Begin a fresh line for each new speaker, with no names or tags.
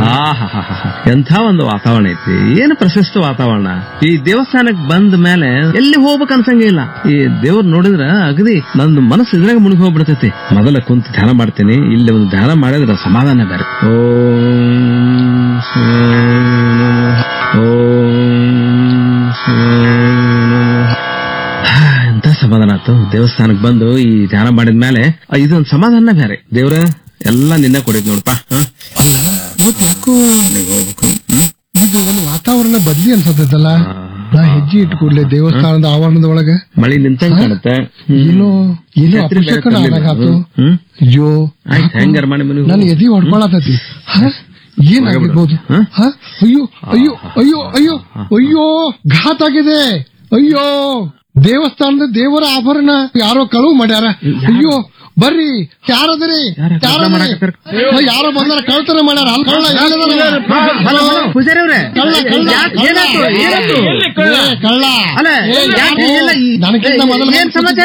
ಆಹಾಹಾಹಾ. ಎಂಥ ಒಂದು ವಾತಾವರಣ ಐತಿ ಏನು ಪ್ರಶಸ್ತ ವಾತಾವರಣ ಈ ದೇವಸ್ಥಾನಕ್ ಬಂದ ಮೇಲೆ ಎಲ್ಲಿ ಹೋಗ್ಬೇಕು ಅನ್ಸಂಗೇ ಇಲ್ಲ ಈ ದೇವ್ರ ನೋಡಿದ್ರ ಅಗದಿ ನಂದು ಮನಸ್ಸು ಇದ್ರಾಗ ಮುಳುಗಿ ಹೋಗ್ಬಿಡ್ತೈತಿ ಮೊದಲ ಕುಂತ ಧ್ಯಾನ ಮಾಡ್ತೀನಿ ಇಲ್ಲಿ ಒಂದು ಧ್ಯಾನ ಮಾಡಿದ್ರ ಸಮಾಧಾನ ಬೇರೆ ಓಂ ಶ್ರೀ ನಮಃ. ಓಂ ಶ್ರೀ ನಮಃ. ಹಾ, ಎಂತ ಸಮಾಧಾನ ಆಯ್ತು ದೇವಸ್ಥಾನಕ್ ಬಂದು ಈ ಧ್ಯಾನ ಮಾಡಿದ್ಮೇಲೆ ಆ, ಇದೊಂದ್ ಸಮಾಧಾನ ಬೇರೆ ದೇವ್ರ ಎಲ್ಲ ನಿನ್ನೆ ಕೊಡಿದ್ ನೋಡಪ್ಪ ಹ?
ಇವತ್ತು ಯಾಕೋ ಇದು ಒಂದು ವಾತಾವರಣ ಬದ್ಲಿ ಅನ್ಸತ್ತೈತಲ್ಲ ನಾ ಹೆಜ್ಜೆ ಇಟ್ಟು ಕೂಡ್ಲೆ ದೇವಸ್ಥಾನದ ಆವರಣದ ಒಳಗ
ಮಳಿ ನಿಂತಂಗ್ ಕಾಣುತ್ತೆ ಹ್ಮ್.
ಏನೋ ಏನೋ
ಛತ್ರಿ ಬೇರೆ
ಅಪಶಕನ
ತರ್ಲಿಲ್ಲ.
ಆದಾಗಾತು
ಹ್ಮ್.
ಅಯ್ಯೋ
ಆಯ್ತ್ ಹೆಂಗಾರ ಮಾಡಿ ಮನೆಗೆ
ನನ್ ಎದಿ ಹೊಡ್ಕೊಳತೈತಿ ಏನಾಗಿರ್ಬೋದು
ಹ?
ಹ? ಅಯ್ಯೋ ಅಯ್ಯೋ ಅಯ್ಯೋ ಅಯ್ಯೋ ಅಯ್ಯೋ ಘಾತ್ ಆಗಿದೆ ಅಯ್ಯೋ ದೇವಸ್ಥಾನದ ದೇವರ ಆಭರಣ ಯಾರೋ ಕಳುವು ಮಾಡ್ಯಾರ ಅಯ್ಯೋ ಬರ್ರಿ ಯಾರದ್ರಿ
ಯಾರ ಕಳ್ತನ
ಯಾರದ್ರಿ
ಮಾಡಕತ್ತಾರ?
ಹ, ಯಾರೋ ಬಂದಾರ ಕಳ್ತನ ಮಾಡ್ಯಾರ ಅಲ್ಲಿ ಕಳ್ಳ ಎಲ್ಲಿದಾನ?
ಪೂಜಾರಿ ಅವ್ರೆ
ಕಳ್ಳ ಕಳ್ಳ
ಯಾಕ್-
ಕಳ್ಳ.
ಏನಾಯ್ತು? ಏನಾಯ್ತು?
ಏ, ಕಳ್ಳ
ಅಲ್ಲ
ಏ,
ಯಾಕೆ
ಯಾರು?
ಇಲ್ಲ ಈ-
ನನಗಿಂತ ಮೊದಲು
ಏನ್ ಸಮಾಚಾರ